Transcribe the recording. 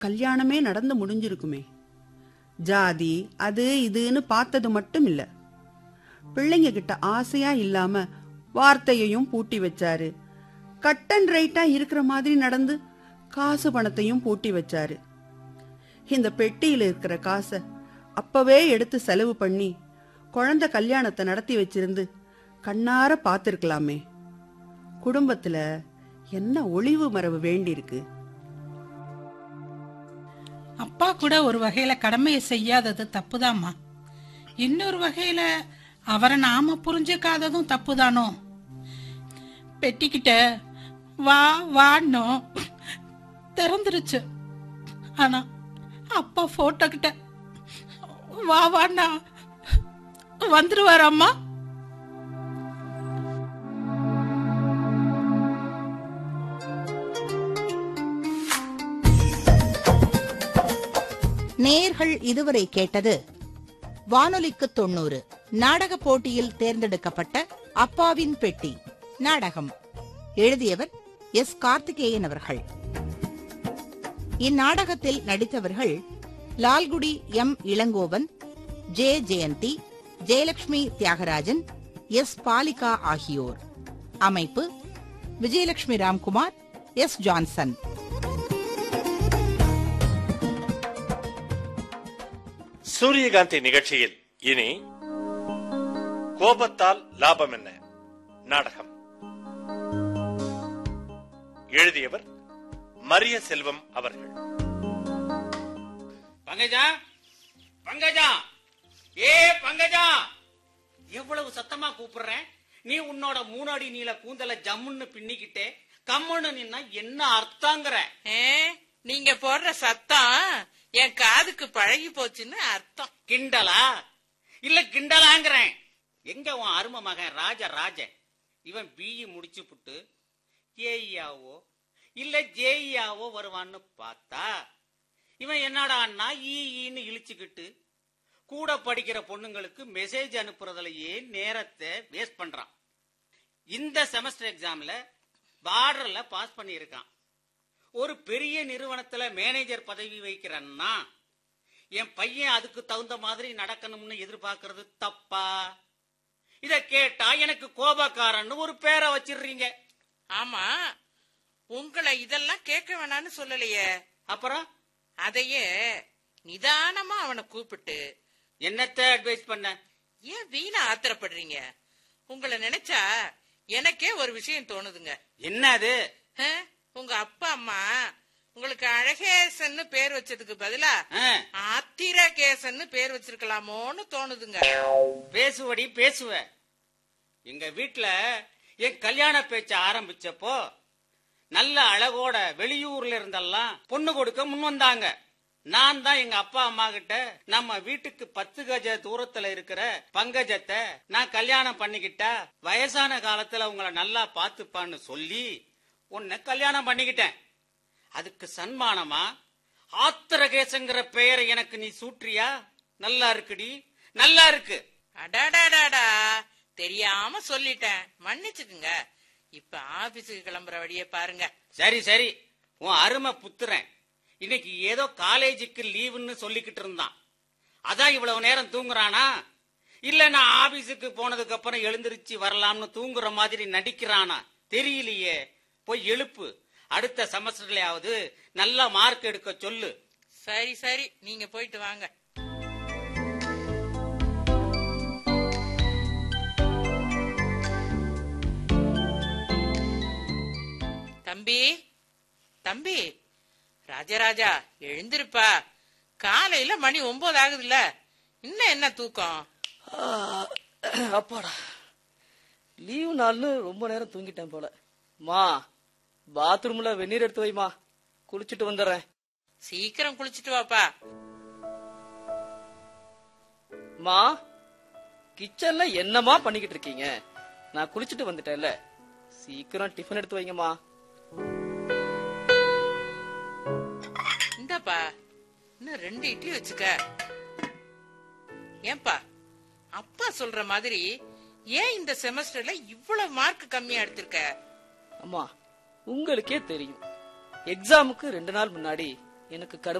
கல்யாணமே நடந்து முடிஞ்சிருக்குமே ஜாதி அது இதுன்னு பார்த்தது மட்டும் இல்ல பிள்ளைங்க கிட்ட ஆசையா இல்லாம வார்த்தையையும் பூட்டி வச்சாரு கட் அண்ட் ரைட்டா இருக்கிற மாதிரி நடந்து காசு பணத்தையும் பூட்டி வச்சாரு இந்த பெட்டியில இருக்கிற காசை அப்பவே எடுத்து செலவு பண்ணி குழந்தை கல்யாணத்தை நடத்தி வச்சிருந்து கண்ணார பார்த்திருக்கலாமே குடும்பத்துல என்ன ஒளிவு மரபு வேண்டியிருக்கு அப்பா கூட ஒரு வகையில கடமையை செய்யாதது தப்புதாம்மா இன்னொரு வகையில அவரை நாம புரிஞ்சுக்காததும் தப்புதானோ பெட்டிக்கிட்ட வா வான்னோ திறந்துருச்சு ஆனா அப்பா போட்டோ கிட்ட வா வாண்ணா வந்துருவாராம்மா நேர்கள் இதுவரை கேட்டது வானொலிக்கு தொண்ணூறு நாடக போட்டியில் தேர்ந்தெடுக்கப்பட்ட அப்பாவின் பெட்டி நாடகம் எழுதியவர் எஸ் கார்த்திகேயன் அவர்கள் இந்நாடகத்தில் நடித்தவர்கள் Lalgudi M Ilangovan J Jayanthi Jayalakshmi Thyagarajan S Balika ஆகியோர் அமைப்பு விஜயலட்சுமி ராம்குமார் எஸ் ஜான்சன் சூரியகாந்தி நிகழ்ச்சியில் இனி கோபத்தால் லாபம் என்ன நாடகம் எழுதியவர் மரிய செல்வம் அவர்கள் பங்கஜா பங்கஜா ஏ பங்கஜா எவ்வளவு சத்தமா கூப்பிடுறேன் நீ உன்னோட மூணு அடி நீல கூந்தல ஜம்முன்னு பின்னிக்கிட்டே கம்முன்னு நின்னா என்ன அர்த்தங்கிற ஏ, நீங்க போடுற சத்தம் என் காதுக்கு பழகி போச்சுன்னு அர்த்தம் கிண்டலா இல்ல கிண்டலாங்கிறேன் எங்க உன் அருமை மகன் ராஜ ராஜ இவன் பிஇ முடிச்சு புட்டு ஏஇயாவோ இல்ல ஜேஇயாவோ வருவான்னு பார்த்தா இவன் என்னடான்னா ஈன்னு இழிச்சுக்கிட்டு கூட படிக்கிற பொண்ணுங்களுக்கு மெசேஜ் அனுப்புறதுலயே நேரத்தை வேஸ்ட் பண்றான் இந்த செமஸ்டர் எக்ஸாம்ல பார்டர்ல பாஸ் பண்ணியிருக்கான் ஒரு பெரிய நிறுவனத்துல மேனேஜர் பதவி வைக்கிறன்னா என் பையன் அதுக்கு தகுந்த மாதிரி நடக்கணும்னு எதிர்பார்க்கறது தப்பா இத கேட்டா எனக்கு கோபக்காரன்னு ஒரு பேரை வச்சிடுறீங்க ஆமா உங்களை இதெல்லாம் கேட்க வேணாம்னு சொல்லலையே அப்புறம் அதையே நிதானமா அவனை கூப்பிட்டு என்னத்த அட்வைஸ் பண்ண ஏன் வீணா ஆத்திரப்படுறீங்க உங்களை நினைச்சா எனக்கே ஒரு விஷயம் தோணுதுங்க என்ன அது ஆ, உங்க அப்பா அம்மா உங்களுக்கு அழகேசன்னு பேர் வச்சதுக்கு பதிலா ஆ, ஆத்திரகேசன்னு பேர் வச்சிருக்கலாமோன்னு தோணுதுங்க பேசுவடி பேசுவ எங்க வீட்ல என் கல்யாண பேச்ச ஆரம்பிச்சப்போ நல்ல அழகோட வெளியூர்ல இருந்தெல்லாம் பொண்ணு கொடுக்க முன் வந்தாங்க நான் தான் எங்க அப்பா அம்மா கிட்ட நம்ம வீட்டுக்கு பத்து கஜ தூரத்துல இருக்கிற பங்கஜத்தை நான் கல்யாணம் பண்ணிக்கிட்டா வயசான காலத்துல உங்களை நல்லா பாத்துப்பான்னு சொல்லி உன்னை கல்யாணம் பண்ணிக்கிட்டேன் அதுக்கு சன்மானமா ஆத்திரகேசங்கிற பெயரை எனக்கு நீ சூற்றியா நல்லா இருக்குடி நல்லா இருக்கு அடாடாடாடா தெரியாம சொல்லிட்டேன் மன்னிச்சுக்குங்க இப்ப ஆபீஸுக்கு கிளம்புற வழியே பாருங்க சரி சரி உன் அருமை புத்துறேன் இன்னைக்கு ஏதோ காலேஜுக்கு லீவுன்னு சொல்லிக்கிட்டு இருந்தான் அதான் இவ்வளவு நேரம் தூங்குறானா இல்ல நான் ஆபீஸுக்கு போனதுக்கு அப்புறம் எழுந்திருச்சு வரலாம்னு தூங்குற மாதிரி நடிக்கிறானா தெரியலையே போய் எழுப்பு அடுத்த செமஸ்டர்லயாவது நல்ல மார்க் எடுக்க சொல்லு சரி சரி நீங்க போயிட்டு வாங்க தம்பி தம்பி ராஜராஜா எழுந்திருப்பா காலையில மணி ஒன்பது ஆகுதுல்ல இன்னும் என்ன தூக்கம் அப்பாடா லீவு நாள்னு ரொம்ப நேரம் தூங்கிட்டேன் போல மா பாத்ரூம்ல வெந்நீர் எடுத்து வைமா குளிச்சுட்டு வந்துடுறேன் சீக்கிரம் குளிச்சிட்டு வாப்பா மா கிச்சன்ல என்னமா பண்ணிக்கிட்டு இருக்கீங்க நான் குளிச்சுட்டு வந்துட்டேன்ல சீக்கிரம் டிஃபன் எடுத்து வைங்கம்மா இந்தாப்பா இன்னும் ரெண்டு இட்லி வச்சுக்க ஏன்பா அப்பா சொல்ற மாதிரி ஏன் இந்த செமஸ்டர்ல இவ்வளவு மார்க் கம்மியா எடுத்திருக்க அம்மா உங்களுக்கே தெரியும் எக்ஸாமுக்கு ரெண்டு நாள் முன்னாடி எனக்கு கடும்